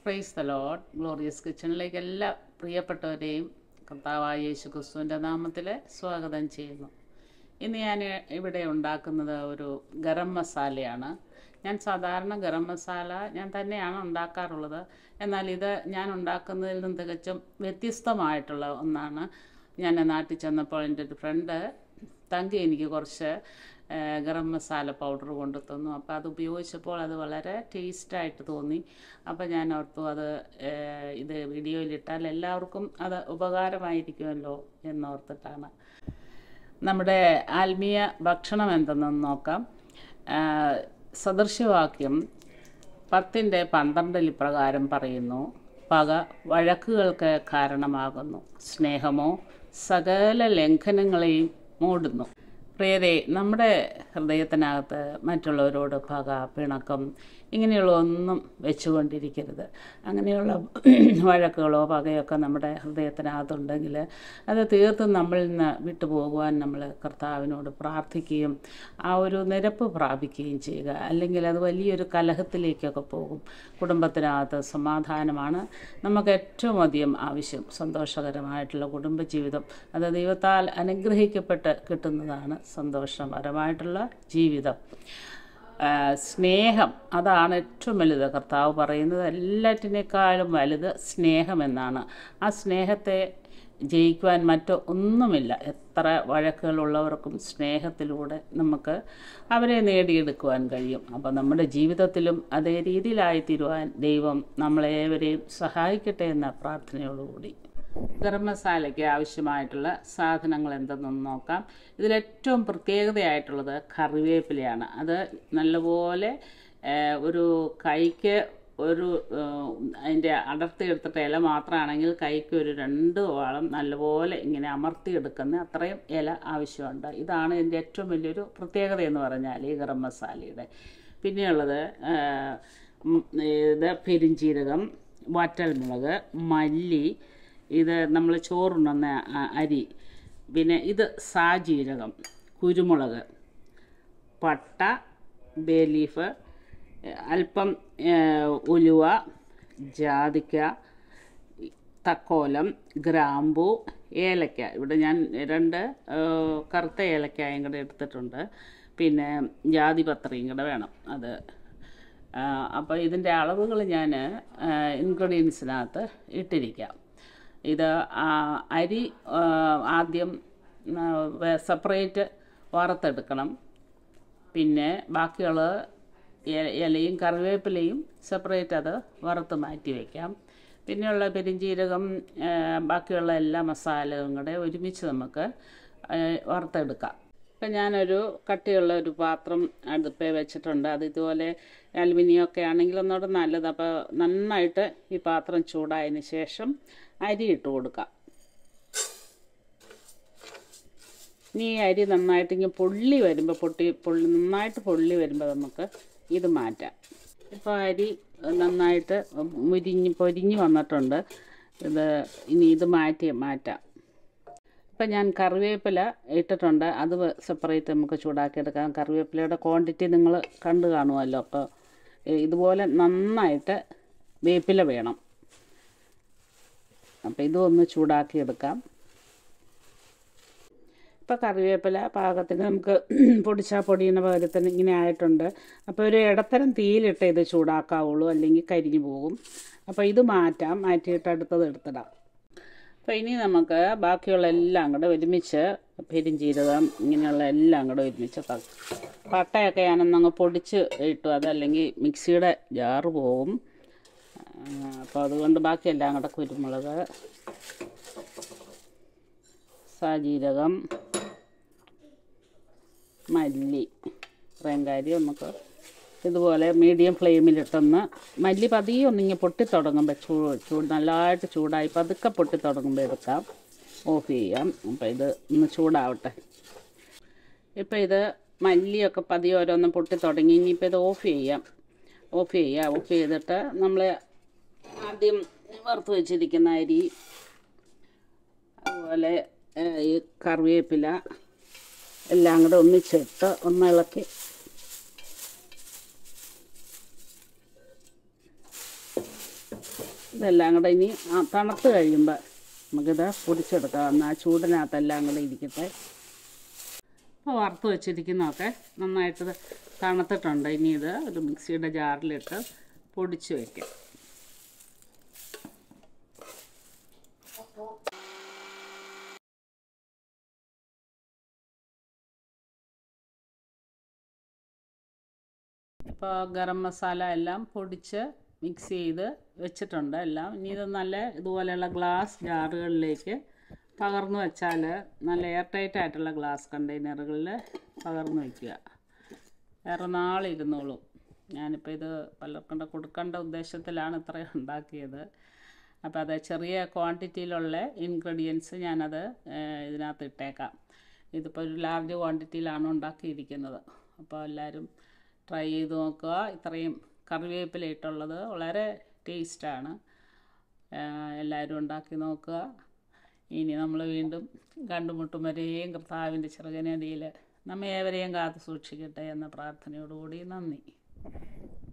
praise the load glorious കിച്ചണിലേക്ക് എല്ലാ പ്രിയപ്പെട്ടവരെയും കർത്താവായ യേശു ക്രിസ്തുവിൻ്റെ നാമത്തിൽ സ്വാഗതം ചെയ്യുന്നു ഇന്ന് ഞാൻ ഇവിടെ ഉണ്ടാക്കുന്നത് ഒരു ഗരം മസാലയാണ് ഞാൻ സാധാരണ ഗരം മസാല ഞാൻ തന്നെയാണ് ഉണ്ടാക്കാറുള്ളത് എന്നാൽ ഇത് ഞാൻ ഉണ്ടാക്കുന്നതിൽ നിന്ന് തികച്ചും വ്യത്യസ്തമായിട്ടുള്ള ഒന്നാണ് ഞാൻ നാട്ടിൽ ചെന്നപ്പോൾ എൻ്റെ ഒരു ഫ്രണ്ട് തങ്കി എനിക്ക് കുറച്ച് ആ, ഗരം മസാല പൗഡർ കൊണ്ടു തന്നു അപ്പോൾ അത് ഉപയോഗിച്ചപ്പോൾ അത് വളരെ ടേസ്റ്റായിട്ട് തോന്നി അപ്പോൾ ഞാൻ ഓർത്തു അത് ആ, ഇത് വീഡിയോയിലിട്ടാൽ എല്ലാവർക്കും അത് ഉപകാരമായിരിക്കുമല്ലോ എന്നോർത്തിട്ടാണ് നമ്മുടെ ആത്മീയ ഭക്ഷണം എന്തെന്ന് നോക്കാം ആ, സദൃശവാക്യം പത്തിൻ്റെ പന്ത്രണ്ടിൽ ഇപ്രകാരം പറയുന്നു പക വഴക്കുകൾക്ക് കാരണമാകുന്നു സ്നേഹമോ സകല ലംഘനങ്ങളെയും മൂടുന്നു പ്രിയരെ നമ്മുടെ ഹൃദയത്തിനകത്ത് മറ്റുള്ളവരോട് പക പിണക്കം ഇങ്ങനെയുള്ള ഒന്നും വെച്ചുകൊണ്ടിരിക്കരുത് അങ്ങനെയുള്ള വഴക്കുകളോ പകയൊക്കെ നമ്മുടെ ഹൃദയത്തിനകത്തുണ്ടെങ്കിൽ അത് തീർത്തും നമ്മളിൽ നിന്ന് വിട്ടുപോകുവാൻ നമ്മൾ കർത്താവിനോട് പ്രാർത്ഥിക്കുകയും ആ ഒരു നിരപ്പ് പ്രാപിക്കുകയും ചെയ്യുക അല്ലെങ്കിൽ അത് വലിയൊരു കലഹത്തിലേക്കൊക്കെ പോകും കുടുംബത്തിനകത്ത് സമാധാനമാണ് നമുക്ക് ഏറ്റവും അധികം ആവശ്യം സന്തോഷകരമായിട്ടുള്ള കുടുംബജീവിതം അത് ദൈവത്താൽ അനുഗ്രഹിക്കപ്പെട്ട് കിട്ടുന്നതാണ് സന്തോഷകരമായിട്ടുള്ള ജീവിതം ആ, സ്നേഹം അതാണ് ഏറ്റവും വലുത് കർത്താവ് പറയുന്നത് എല്ലാറ്റിനേക്കാളും വലുത് സ്നേഹമെന്നാണ് ആ സ്നേഹത്തെ ജയിക്കുവാൻ മറ്റോ ഒന്നുമില്ല എത്ര വഴക്കുകളുള്ളവർക്കും സ്നേഹത്തിലൂടെ നമുക്ക് അവരെ നേടിയെടുക്കുവാൻ കഴിയും അപ്പോൾ നമ്മുടെ ജീവിതത്തിലും അതേ രീതിയിലായിത്തീരുവാൻ ദൈവം നമ്മളേവരെയും സഹായിക്കട്ടെ എന്ന പ്രാർത്ഥനയോടുകൂടി ഗരം മസാലയ്ക്ക് ആവശ്യമായിട്ടുള്ള സാധനങ്ങൾ എന്തെന്നൊന്ന് നോക്കാം ഇതിലേറ്റവും പ്രത്യേകതയായിട്ടുള്ളത് കറിവേപ്പിലയാണ് അത് നല്ലപോലെ ഏഹ്, ഒരു കൈക്ക് ഒരു ഏഹ്, അതിൻ്റെ അടർത്തി എടുത്തിട്ട് ഇല മാത്രമാണെങ്കിൽ കൈക്ക് ഒരു രണ്ട് വാളം നല്ലപോലെ ഇങ്ങനെ അമർത്തിയെടുക്കുന്ന അത്രയും ഇല ആവശ്യമുണ്ട് ഇതാണ് ഇതിൻ്റെ ഏറ്റവും വലിയൊരു പ്രത്യേകത എന്ന് പറഞ്ഞാൽ ഈ ഗരം മസാലയുടെ പിന്നെയുള്ളത് ഏഹ്, ഉം, ഇത് പെരിഞ്ചീരകം വറ്റൽമുളക് മല്ലി ഇത് നമ്മൾ ചോറുണ്ണുന്ന അ- അരി പിന്നെ ഇത് സാജീരകം കുരുമുളക് പട്ട ബേ ലീഫ് അല്പം ഏഹ്, ഉലുവ ജാതിക്ക തക്കോലം ഗ്രാമ്പു ഏലക്ക ഇവിടെ ഞാൻ രണ്ട് ഏഹ്, കറുത്ത ഏലക്കായും കൂടെ എടുത്തിട്ടുണ്ട് പിന്നെ ജാതിപത്രിയും കൂടെ വേണം അത് അപ്പോൾ ഇതിൻ്റെ അളവുകൾ ഞാൻ ഇൻഗ്രീഡിയൻസിനകത്ത് ഇട്ടിരിക്കാം ഇത് ആ, അരി ആ, ആദ്യം സെപ്പറേറ്റ് വറുത്തെടുക്കണം പിന്നെ ബാക്കിയുള്ള ഇല- ഇലയും കറിവേപ്പിലയും സെപ്പറേറ്റ് അത് വറുത്ത് മാറ്റി വയ്ക്കാം പിന്നെയുള്ള പെരിഞ്ചീരകം ആ, ബാക്കിയുള്ള എല്ലാ മസാലകളും കൂടെ ഒരുമിച്ച് നമുക്ക് ആ, വറുത്തെടുക്കാം ഇപ്പം ഞാനൊരു കട്ടിയുള്ള ഒരു പാത്രം അടുപ്പേ വെച്ചിട്ടുണ്ട് അത് ഇതുപോലെ അലുമിനിയം ഒക്കെ ആണെങ്കിൽ ഒന്നുകൂടെ നല്ലത് അപ്പോൾ നന്നായിട്ട് ഈ പാത്രം ചൂടായതിന് ശേഷം അരി ഇട്ട് കൊടുക്കാം ഇനി ഈ അരി നന്നായിട്ട് ഇങ്ങനെ പൊള്ളി വരുമ്പോൾ പൊട്ടി പൊള്ളി നന്നായിട്ട് പൊള്ളി വരുമ്പോൾ നമുക്ക് ഇത് മാറ്റാം ഇപ്പോൾ അരി നന്നായിട്ട് മുരിഞ്ഞ് പൊരിഞ്ഞ് വന്നിട്ടുണ്ട് ഇത് ഇനി ഇത് മാറ്റി മാറ്റാം ഇപ്പം ഞാൻ കറിവേപ്പില ഇട്ടിട്ടുണ്ട് അത് സെപ്പറേറ്റ് നമുക്ക് ചൂടാക്കി എടുക്കാം കറിവേപ്പിലയുടെ ക്വാണ്ടിറ്റി നിങ്ങൾ കണ്ടു കാണുമല്ലോ അപ്പോൾ ഇതുപോലെ നന്നായിട്ട് വേപ്പില വേണം അപ്പോൾ ഇതും ഒന്ന് ചൂടാക്കി എടുക്കാം ഇപ്പോൾ കറിവേപ്പില പാകത്തിന് നമുക്ക് പൊടിച്ചാൽ പൊടിയുന്ന പകരത്തിന് ഇങ്ങനെ ആയിട്ടുണ്ട് അപ്പോൾ ഒരു ഇടത്തരം തീയിലിട്ട് ഇത് ചൂടാക്കാവുള്ളൂ അല്ലെങ്കിൽ കരിഞ്ഞു പോകും അപ്പോൾ ഇത് മാറ്റാം മാറ്റിയിട്ട് അടുത്തത് എടുത്തിടാം അപ്പോൾ ഇനി നമുക്ക് ബാക്കിയുള്ള എല്ലാം കൂടെ ഒരുമിച്ച് പെരിഞ്ചീരകം ഇങ്ങനെയുള്ള എല്ലാം കൂടെ ഒരുമിച്ച് ത- പട്ടയൊക്കെ ഞാനൊന്നങ്ങ് പൊടിച്ച് ഇട്ടു അതല്ലെങ്കിൽ മിക്സിയുടെ ജാറ് പോകും അപ്പോൾ അതുകൊണ്ട് ബാക്കിയെല്ലാം കൂടെ കുരുമുളക് സാജീരകം മല്ലി ഇത്രയും കാര്യം നമുക്ക് ഇതുപോലെ മീഡിയം ഫ്ലെയിമിലിട്ടൊന്ന് മല്ലി പതിയെ ഒന്നിങ്ങനെ പൊട്ടിത്തുടങ്ങുമ്പോൾ ചൂ ചൂട് നല്ലതായിട്ട് ചൂടായി പതുക്കെ പൊട്ടിത്തുടങ്ങുമ്പോൾ എടുക്കാം ഓഫ് ചെയ്യാം അപ്പോൾ ഇത് ഒന്ന് ചൂടാവട്ടെ ഇപ്പോൾ ഇത് മല്ലിയൊക്കെ പതിയെ ഓരോന്ന് പൊട്ടി തുടങ്ങി ഇനിയിപ്പോൾ ഇത് ഓഫ് ചെയ്യാം ഓഫ് ചെയ്യാം ഓഫ് ചെയ്തിട്ട് നമ്മൾ ആദ്യം വറുത്ത് വെച്ചിരിക്കുന്ന അരി അതുപോലെ ഏഹ്, ഈ കറിവേപ്പില എല്ലാം കൂടെ ഒന്നിച്ചിട്ട് ഒന്ന് ഇളക്കി ഇതെല്ലാം കൂടെ ഇനി ആ തണുത്ത് കഴിയുമ്പോൾ നമുക്കിത് പൊടിച്ചെടുക്കാം എന്നാൽ ആ ചൂടിനകത്തെല്ലാം കൂടെ ഇരിക്കട്ടെ ഇപ്പോൾ വറുത്ത് വെച്ചിരിക്കുന്നതൊക്കെ നന്നായിട്ട് ഇത് തണുത്തിട്ടുണ്ട് ഇനി ഇത് ഒരു മിക്സിയുടെ ജാറിലിട്ട് പൊടിച്ച് വയ്ക്കാം ഇപ്പോൾ ഗരം മസാല എല്ലാം പൊടിച്ച് മിക്സ് ചെയ്ത് വെച്ചിട്ടുണ്ട് എല്ലാം ഇനി ഇത് നല്ല ഇതുപോലെയുള്ള ഗ്ലാസ് ജാറുകളിലേക്ക് പകർന്നു വെച്ചാൽ നല്ല എയർ ടൈറ്റ് ആയിട്ടുള്ള ഗ്ലാസ് കണ്ടെയ്നറുകളിൽ പകർന്നു വയ്ക്കുക വേറെ നാളിരുന്നോളും ഞാനിപ്പോൾ ഇത് പലർക്കും കൂടെ കൊടുക്കേണ്ട ഉദ്ദേശത്തിലാണ് ഇത്രയും ഉണ്ടാക്കിയത് അപ്പോൾ അത് ചെറിയ ക്വാണ്ടിറ്റിയിലുള്ള ഇൻഗ്രീഡിയൻസ് ഞാനത് ഏഹ്, ഇതിനകത്ത് ഇട്ടേക്കാം ഇതിപ്പോൾ ഒരു ലാർജ് ക്വാണ്ടിറ്റിയിലാണ് ഉണ്ടാക്കിയിരിക്കുന്നത് അപ്പോൾ എല്ലാവരും ട്രൈ ചെയ്ത് നോക്കുക ഇത്രയും കറിവേപ്പില ഇട്ടുള്ളത് വളരെ ടേസ്റ്റാണ് എല്ലാവരും ഉണ്ടാക്കി നോക്കുക ഇനി നമ്മൾ വീണ്ടും കണ്ടുമുട്ടും വരെയും കർത്താവിൻ്റെ ചെറുകനടിയിൽ നമ്മെ ഏവരെയും കാത്തു സൂക്ഷിക്കട്ടെ എന്ന പ്രാർത്ഥനയോടുകൂടി നന്ദി